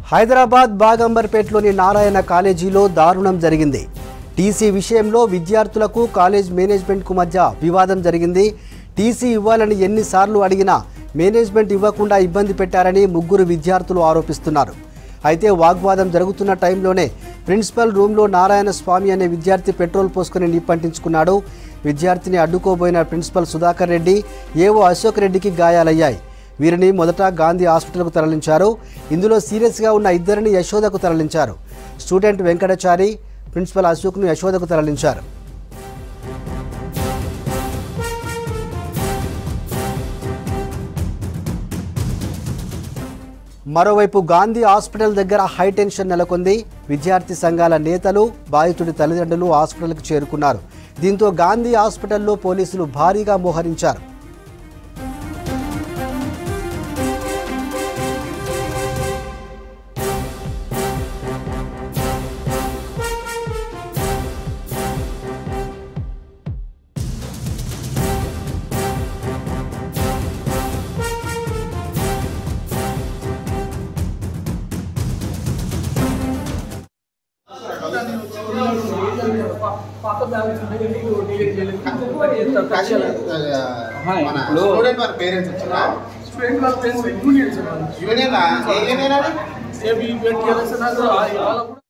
హైదరాబాద్ బాగంబర్పేటలోని నారాయణ కాలేజీలో దారుణం జరిగింది టీసీ విషయంలో విద్యార్థులకు కాలేజ్ మేనేజ్మెంట్కు మధ్య వివాదం జరిగింది టీసీ ఇవ్వాలని ఎన్నిసార్లు అడిగినా మేనేజ్మెంట్ ఇవ్వకుండా ఇబ్బంది పెట్టారని ముగ్గురు విద్యార్థులు ఆరోపిస్తున్నారు అయితే వాగ్వాదం జరుగుతున్న టైంలోనే ప్రిన్సిపల్ రూమ్లో నారాయణ స్వామి అనే విద్యార్థి పెట్రోల్ పోసుకుని నిప్పంటించుకున్నాడు విద్యార్థిని అడ్డుకోబోయిన ప్రిన్సిపల్ సుధాకర్ రెడ్డి ఏవో అశోక్ రెడ్డికి గాయాలయ్యాయి వీరిని మొదట గాంధీ హాస్పిటల్కు తరలించారు ఇందులో సీరియస్గా ఉన్న ఇద్దరిని యశోదకు తరలించారు స్టూడెంట్ వెంకటాచారి ప్రిన్సిపల్ అశోక్ను యశోదకు తరలించారు మరోవైపు గాంధీ హాస్పిటల్ దగ్గర హైటెన్షన్ నెలకొంది విద్యార్థి సంఘాల నేతలు బాధితుడి తల్లిదండ్రులు హాస్పిటల్కు చేరుకున్నారు దీంతో గాంధీ హాస్పిటల్లో పోలీసులు భారీగా మోహరించారు మన స్టూడెంట్ వాళ్ళ పేరెంట్స్ వచ్చినా స్టూడెంట్ వాళ్ళ ఫ్రెండ్స్ యూనియన్స్ యూనియన్ ఏ యూనియన్ అది ఏబీ బెట్టిఎల్ఎస్ నాకు వాళ్ళ కూడా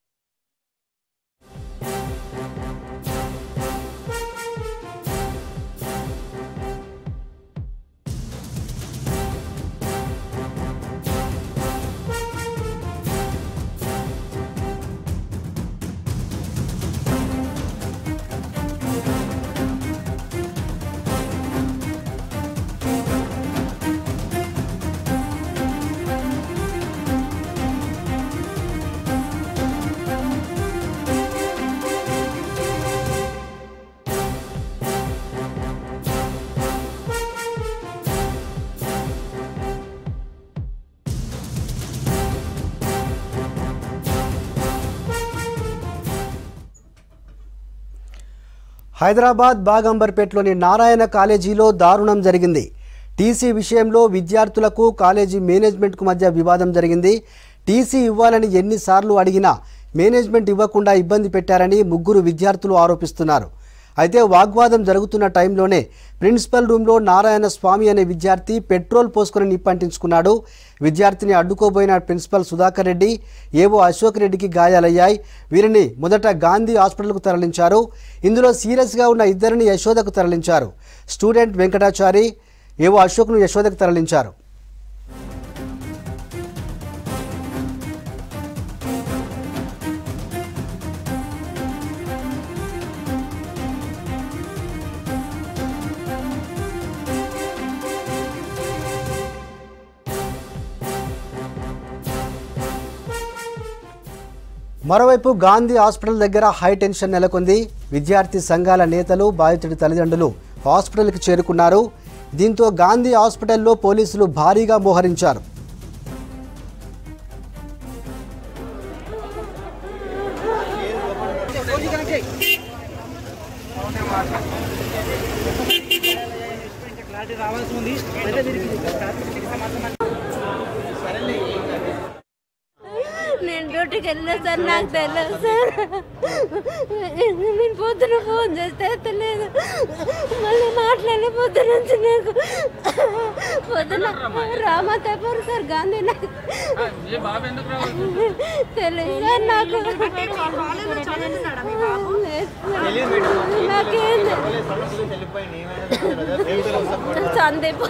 హైదరాబాద్ బాగంబర్పేటలోని నారాయణ కాలేజీలో దారుణం జరిగింది టీసీ విషయంలో విద్యార్థులకు కాలేజీ మేనేజ్మెంట్కు మధ్య వివాదం జరిగింది టీసీ ఇవ్వాలని ఎన్నిసార్లు అడిగినా మేనేజ్మెంట్ ఇవ్వకుండా ఇబ్బంది పెట్టారని ముగ్గురు విద్యార్థులు ఆరోపిస్తున్నారు అయితే వాగ్వాదం జరుగుతున్న టైంలోనే ప్రిన్సిపల్ రూమ్లో నారాయణ స్వామి అనే విద్యార్థి పెట్రోల్ పోసుకుని నిప్పంటించుకున్నాడు విద్యార్థిని అడ్డుకోబోయిన ప్రిన్సిపల్ సుధాకర్ రెడ్డి ఏవో అశోక్ రెడ్డికి గాయాలయ్యాయి వీరిని మొదట గాంధీ హాస్పిటల్కు తరలించారు ఇందులో సీరియస్గా ఉన్న ఇద్దరిని యశోదకు తరలించారు స్టూడెంట్ వెంకటాచారి ఏవో అశోక్ను యశోదకు తరలించారు మరోవైపు గాంధీ హాస్పిటల్ దగ్గర హై టెన్షన్ నెలకొంది విద్యార్థి సంఘాల నేతలు బాధితుడి తల్లిదండ్రులు హాస్పిటల్కి చేరుకున్నారు దీంతో గాంధీ హాస్పిటల్లో పోలీసులు భారీగా మోహరించారు నేను డ్యూటీకి వెళ్ళినా సార్ నాకు తెలియదు సార్ నేను పొద్దున ఫోన్ చేస్తే ఎత్తలేదు మళ్ళీ మాట్లాడే పొద్దున నుంచి నాకు పొద్దున రామా తెప్పారు సార్ గాంధీ నాకు తెలియదు సార్ నాకు లేదు సార్. నాకేం సందీప్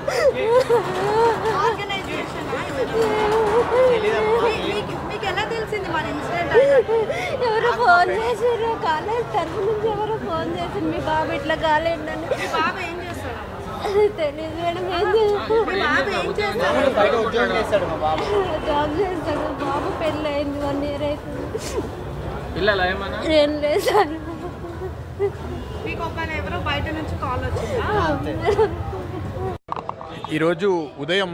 మీకు ఎలా తెలిసింది మన ఇన్సిడెంట్ ఎవరో ఫోన్ చేసారు కాలేజ్ తరఫు నుంచి ఎవరో ఫోన్ చేసారు మీ బాబు ఇట్లా కాలేండి బాబు ఏం చేస్తాడు తెలియదు మేడం ఏం చేస్తాడు మీ బాబు ఏం చేస్తాడు బయట ఉద్యోగం చేస్తాడు మా బాబు జాబ్ చేస్తాడు బాబు పెళ్ళి అయింది వన్ ఇయర్ అవుతుంది పిల్లలు ఏమన్నా ఏం లేదు సార్ మీకు ఒక ఎవరో బయట నుంచి కాల్ వచ్చిందా ఈరోజు ఉదయం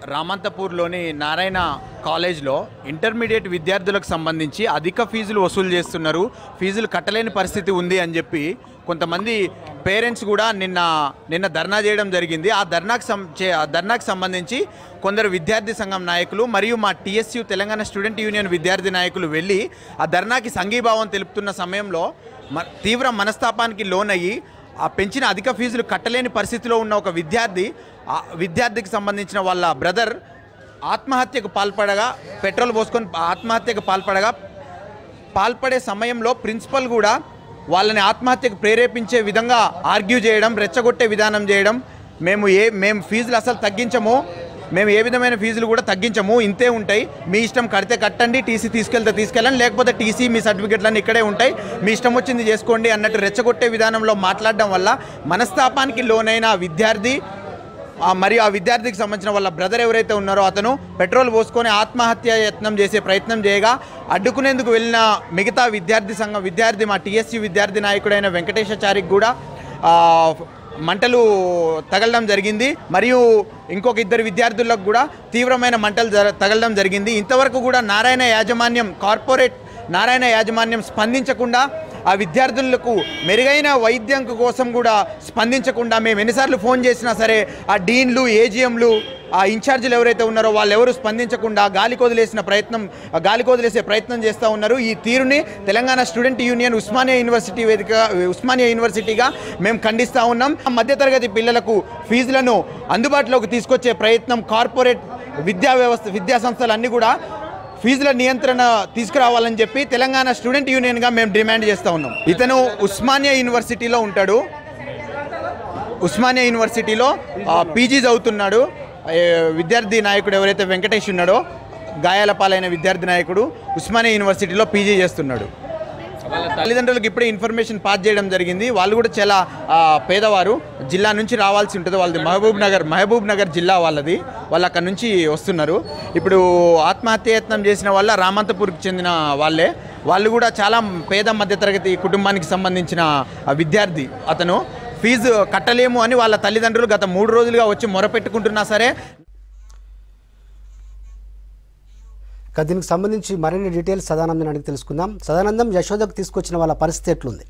రామంతపూర్లోని నారాయణ కాలేజ్లో ఇంటర్మీడియట్ విద్యార్థులకు సంబంధించి అధిక ఫీజులు వసూలు చేస్తున్నారు ఫీజులు కట్టలేని పరిస్థితి ఉంది అని చెప్పి కొంతమంది పేరెంట్స్ కూడా నిన్న నిన్న ధర్నా చేయడం జరిగింది ఆ ధర్నాకు సం చే- ఆ ధర్నాకు సంబంధించి కొందరు విద్యార్థి సంఘం నాయకులు మరియు మా టీఎస్యు తెలంగాణ స్టూడెంట్ యూనియన్ విద్యార్థి నాయకులు వెళ్ళి ఆ ధర్నాకి సంఘీభావం తెలుపుతున్న సమయంలో మ తీవ్ర మనస్తాపానికి లోనయ్యి ఆ పెంచిన అధిక ఫీజులు కట్టలేని పరిస్థితిలో ఉన్న ఒక విద్యార్థి ఆ విద్యార్థికి సంబంధించిన వాళ్ళ బ్రదర్ ఆత్మహత్యకు పాల్పడగా పెట్రోల్ పోసుకొని ఆత్మహత్యకు పాల్పడగా పాల్పడే సమయంలో ప్రిన్సిపల్ కూడా వాళ్ళని ఆత్మహత్యకు ప్రేరేపించే విధంగా ఆర్గ్యూ చేయడం రెచ్చగొట్టే విధానం చేయడం మేము ఏ మేము ఫీజులు అసలు తగ్గించము మేము ఏ విధమైన ఫీజులు కూడా తగ్గించము ఇంతే ఉంటాయి మీ ఇష్టం కడితే కట్టండి టీసీ తీసుకెళ్తే తీసుకెళ్ళండి లేకపోతే టీసీ మీ సర్టిఫికెట్లన్నీ ఇక్కడే ఉంటాయి మీ ఇష్టం వచ్చింది చేసుకోండి అన్నట్టు రెచ్చగొట్టే విధానంలో మాట్లాడడం వల్ల మనస్తాపానికి లోనైన ఆ విద్యార్థి ఆ మరియు ఆ విద్యార్థికి సంబంధించిన వాళ్ళ బ్రదర్ ఎవరైతే ఉన్నారో అతను పెట్రోల్ పోసుకొని ఆత్మహత్య యత్నం చేసే ప్రయత్నం చేయగా అడ్డుకునేందుకు వెళ్ళిన మిగతా విద్యార్థి సంఘం విద్యార్థి మా టీఎస్సీ విద్యార్థి నాయకుడైన వెంకటేశాచారికి కూడా ఆ, మంటలు తగలడం జరిగింది మరియు ఇంకొక ఇద్దరు విద్యార్థులకు కూడా తీవ్రమైన మంటలు జర- తగలడం జరిగింది ఇంతవరకు కూడా నారాయణ యాజమాన్యం కార్పొరేట్ నారాయణ యాజమాన్యం స్పందించకుండా ఆ విద్యార్థులకు మెరుగైన వైద్యం కోసం కూడా స్పందించకుండా మేము ఎన్నిసార్లు ఫోన్ చేసినా సరే ఆ డీన్లు ఏజిఎంలు ఆ ఇన్ఛార్జీలు ఎవరైతే ఉన్నారో వాళ్ళు ఎవరు స్పందించకుండా గాలి కొదిలేసిన ప్రయత్నం ఆ గాలి కొదిలేసే ప్రయత్నం చేస్తూ ఉన్నారు ఈ తీరుని Telangana student union Osmania university వేదిక ఉస్మానియా యూనివర్సిటీగా మేము ఖండిస్తూ ఉన్నాం మధ్యతరగతి పిల్లలకు ఫీజులను అందుబాటులోకి తీసుకొచ్చే ప్రయత్నం కార్పొరేట్ విద్యా వ్యవస్థ విద్యా సంస్థలు అన్నీ కూడా ఫీజుల నియంత్రణ తీసుకురావాలని చెప్పి తెలంగాణ స్టూడెంట్ యూనియన్గా మేము డిమాండ్ చేస్తూ ఉన్నాం ఇతను ఉస్మానియా యూనివర్సిటీలో ఉంటాడు ఉస్మానియా యూనివర్సిటీలో ఆ, పీజీ చదువుతున్నాడు ఏ, విద్యార్థి నాయకుడు ఎవరైతే వెంకటేష్ ఉన్నాడో గాయాల పాలైన విద్యార్థి నాయకుడు ఉస్మానియా యూనివర్సిటీలో పీజీ చేస్తున్నాడు తల్లిదండ్రులకు ఇప్పుడే ఇన్ఫర్మేషన్ పాస్ చేయడం జరిగింది వాళ్ళు కూడా చాలా ఆ, పేదవారు జిల్లా నుంచి రావాల్సి ఉంటుంది వాళ్ళది మహబూబ్ నగర్ మహబూబ్ నగర్ జిల్లా వాళ్ళది వాళ్ళు అక్కడ నుంచి వస్తున్నారు ఇప్పుడు ఆత్మహత్యయత్నం చేసిన వాళ్ళ రామంతపూర్కి చెందిన వాళ్ళే వాళ్ళు కూడా చాలా పేద మధ్యతరగతి కుటుంబానికి సంబంధించిన ఆ, విద్యార్థి అతను ఫీజు కట్టలేము అని వాళ్ళ తల్లిదండ్రులు గత మూడు రోజులుగా వచ్చి మొరపెట్టుకుంటున్నా సరే ఇక దీనికి సంబంధించి మరిన్ని డీటెయిల్స్ సదానందం అడిగి తెలుసుకుందాం సదానందం యశోదకు తీసుకొచ్చిన వాళ్ళ పరిస్థితి ఎట్లుంది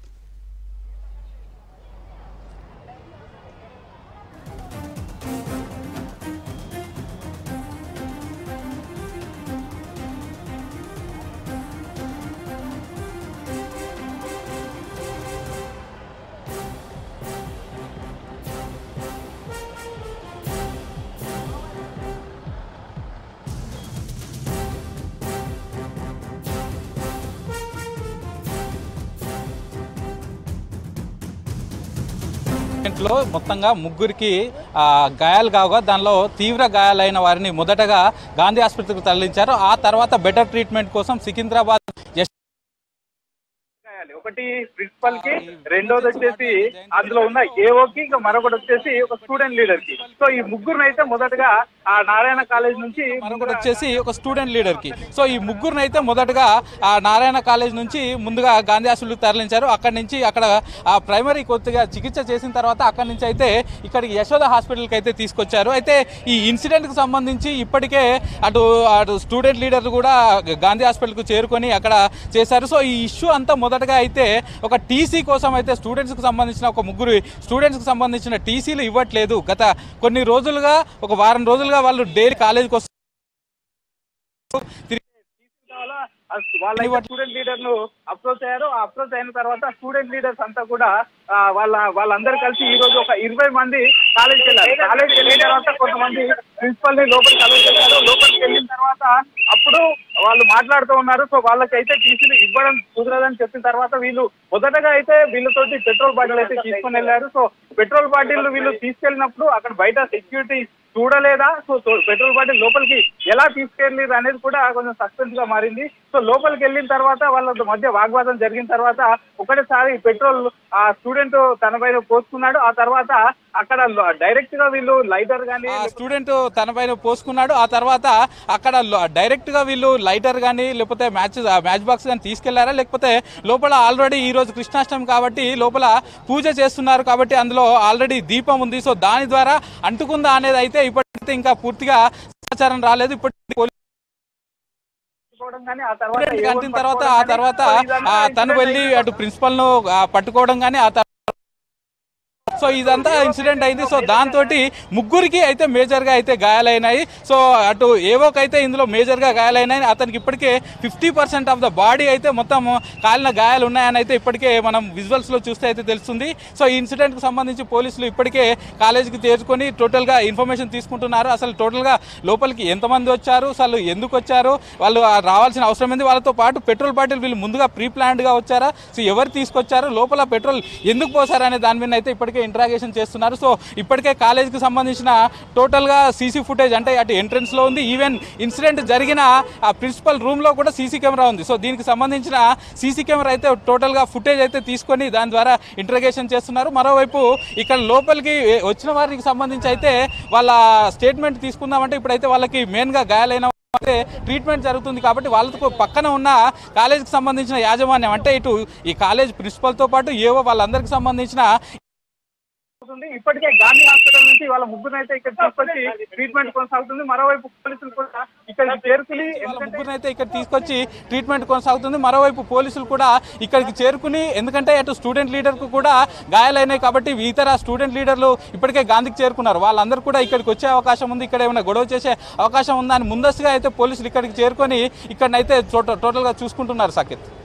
లో మొత్తంగా ముగ్గురికి ఆ, గాయాలు కాగా దానిలో తీవ్ర గాయాలైన వారిని మొదటగా గాంధీ ఆసుపత్రికి తరలించారు ఆ తర్వాత బెటర్ ట్రీట్మెంట్ కోసం సికింద్రాబాద్ యశ్ చేయాలి ఒకటి ప్రిన్సిపల్ కి రెండోది వచ్చేసి అందులో ఉన్న ఏఓకి ఇంకా మరొకటి వచ్చేసి ఒక స్టూడెంట్ లీడర్ కి సో ఈ ముగ్గురు అయితే మొదటగా ఆ నారాయణ కాలేజ్ నుంచి మరొకటి వచ్చేసి ఒక స్టూడెంట్ లీడర్ కి సో ఈ ముగ్గురిని అయితే మొదటగా ఆ నారాయణ కాలేజ్ నుంచి ముందుగా గాంధీ హాస్పిటల్కి తరలించారు అక్కడి నుంచి అక్కడ ఆ ప్రైమరీ కొద్దిగా చికిత్స చేసిన తర్వాత అక్కడి నుంచి అయితే ఇక్కడికి యశోద హాస్పిటల్కి అయితే తీసుకొచ్చారు అయితే ఈ ఇన్సిడెంట్ కి సంబంధించి ఇప్పటికే అటు అటు స్టూడెంట్ లీడర్ కూడా గాంధీ హాస్పిటల్కు చేరుకొని అక్కడ చేశారు సో ఈ ఇష్యూ అంతా మొదటగా అయితే ఒక టీసీ కోసం అయితే స్టూడెంట్స్ కి సంబంధించిన ఒక ముగ్గురు స్టూడెంట్స్ కి సంబంధించిన టీసీలు ఇవ్వట్లేదు గత కొన్ని రోజులుగా ఒక వారం రోజులుగా వాళ్ళు డైలీ కాలేజీకి వస్తారు కావాలా? ఆ వాళ్ళ స్టూడెంట్ లీడర్ ను అప్రోచ్ అయ్యారు ఆ అప్రోచ్ అయిన తర్వాత స్టూడెంట్ లీడర్స్ అంతా కూడా ఆ, వాళ్ళ వాళ్ళందరూ కలిసి ఈ రోజు ఒక ఇరవై మంది కాలేజీకి వెళ్ళారు కాలేజీకి వెళ్ళిన తర్వాత కొంతమంది ప్రిన్సిపల్ ని లోపలికి అలౌ చేశారు లోపలికి వెళ్ళిన తర్వాత అప్పుడు వాళ్ళు మాట్లాడుతూ ఉన్నారు సో వాళ్ళకైతే టీసీలు ఇవ్వడం కుదరదని చెప్పిన తర్వాత వీళ్ళు మొదటగా అయితే వీళ్ళతోటి పెట్రోల్ బాటిల్ అయితే తీసుకొని వెళ్ళారు సో పెట్రోల్ బాటిల్ వీళ్ళు తీసుకెళ్ళినప్పుడు అక్కడ బయట సెక్యూరిటీ చూడలేదా సో సో పెట్రోల్ బాటిల్ లోపలికి ఎలా తీసుకెళ్ళారు అనేది కూడా కొంచెం సస్పెన్స్ గా మారింది సో లోపలికి వెళ్ళిన తర్వాత వాళ్ళ మధ్య వాగ్వాదం జరిగిన తర్వాత ఒకటేసారి పెట్రోల్ ఆ స్టూడెంట్ తన పైన పోసుకున్నాడు ఆ తర్వాత అక్కడ డైరెక్ట్ గా వీళ్ళు లైటర్ గానీ ఆ స్టూడెంట్ తన పైన పోసుకున్నాడు ఆ తర్వాత అక్కడ డైరెక్ట్ గా వీళ్ళు లైటర్ గానీ లేకపోతే మ్యాచ్ మ్యాచ్ బాక్స్ కానీ తీసుకెళ్లారా లేకపోతే లోపల ఆల్రెడీ ఈ రోజు కృష్ణాష్టమి కాబట్టి లోపల పూజ చేస్తున్నారు కాబట్టి అందులో ఆల్రెడీ దీపం ఉంది సో దాని ద్వారా అంటుకుందా అనేది అయితే ఇప్పటికైతే ఇంకా పూర్తిగా సమాచారం రాలేదు ఇప్పటి పట్టుకోవడం కానీ ఆ తర్వాత స్టూడెంట్ ఏ1 అంటిన తర్వాత ఆ పట్టుకోవడం తర్వాత కానీ, సో ఇదంతా ఆ, తను incident వెళ్ళి అయింది. అటు ప్రిన్సిపల్ ను ఆ, పట్టుకోవడం కానీ ఆ తర్వాత సో ఇదంతా ఇన్సిడెంట్ అయింది సో దాంతో ముగ్గురికి అయితే మేజర్ గా అయితే గాయాలైనాయి సో అటు ఏవోకి అయితే ఇందులో మేజర్ గా గాయాలైనాయి అతనికి ఇప్పటికే fifty percent of the body అయితే మొత్తం కాలిన గాయాలు ఉన్నాయని అయితే ఇప్పటికే మనం విజువల్స్ లో చూస్తే అయితే తెలుస్తుంది సో ఈ ఇన్సిడెంట్ కు సంబంధించి పోలీసులు ఇప్పటికే కాలేజీకి చేర్చుకొని టోటల్ గా ఇన్ఫర్మేషన్ తీసుకుంటున్నారు అసలు టోటల్ గా లోపలికి ఎంతమంది వచ్చారు అసలు ఎందుకు వచ్చారు వాళ్ళు ఆ రావాల్సిన అవసరం ఏంది వాళ్ళతో పాటు పెట్రోల్ బాటిల్ వీళ్ళు ముందుగా ప్రీ ప్లాన్డ్ గా వచ్చారా సో ఎవరు తీసుకొచ్చారు లోపల పెట్రోల్ ఎందుకు పోసారు అనే దాని మీద అయితే ఇప్పటికే ఇంట్రాగేషన్ చేస్తున్నారు సో ఇప్పటికే కాలేజీకి సంబంధించిన టోటల్ గా సీసీ ఫుటేజ్ అంటే అటు ఎంట్రన్స్ లో ఉంది ఈవెన్ ఇన్సిడెంట్ జరిగిన ఆ ప్రిన్సిపల్ రూమ్ లో కూడా సీసీ కెమెరా ఉంది సో దీనికి సంబంధించిన సీసీ కెమెరా అయితే టోటల్ గా ఫుటేజ్ అయితే తీసుకొని దాని ద్వారా ఇంట్రగేషన్ చేస్తున్నారు మరోవైపు ఇక్కడ లోపలికి వచ్చిన వారికి సంబంధించి అయితే వాళ్ళ స్టేట్మెంట్ తీసుకుందామంటే ఇప్పుడైతే వాళ్ళకి మెయిన్ గా గాయాలైన అయితే ట్రీట్మెంట్ జరుగుతుంది కాబట్టి వాళ్ళతో పక్కన ఉన్న కాలేజీకి సంబంధించిన యాజమాన్యం అంటే ఇటు ఈ కాలేజ్ ప్రిన్సిపల్ తో పాటు ఏవో వాళ్ళందరికి సంబంధించిన అవుతుంది ఇప్పటికే గాంధీ హాస్పిటల్ నుంచి వాళ్ళ ముగ్గురు అయితే ఇక్కడ తీసుకొచ్చి ట్రీట్మెంట్ కొనసాగుతుంది మరోవైపు పోలీసులు కూడా ఇక్కడికి చేరుకుని వాళ్ళ ముగ్గురిని అయితే ఇక్కడ తీసుకొచ్చి ట్రీట్మెంట్ కొనసాగుతుంది మరోవైపు పోలీసులు కూడా ఇక్కడికి చేరుకుని ఎందుకంటే అటు స్టూడెంట్ లీడర్ కు కూడా గాయాలైనాయి కాబట్టి ఇతర స్టూడెంట్ లీడర్లు ఇప్పటికే గాంధీకి చేరుకున్నారు వాళ్ళందరూ కూడా ఇక్కడికి వచ్చే అవకాశం ఉంది ఇక్కడ ఏమైనా గొడవ చేసే అవకాశం ఉందని ముందస్తుగా అయితే పోలీసులు ఇక్కడికి చేరుకొని ఇక్కడనైతే టోటల్ గా చూసుకుంటున్నారు సాకేత్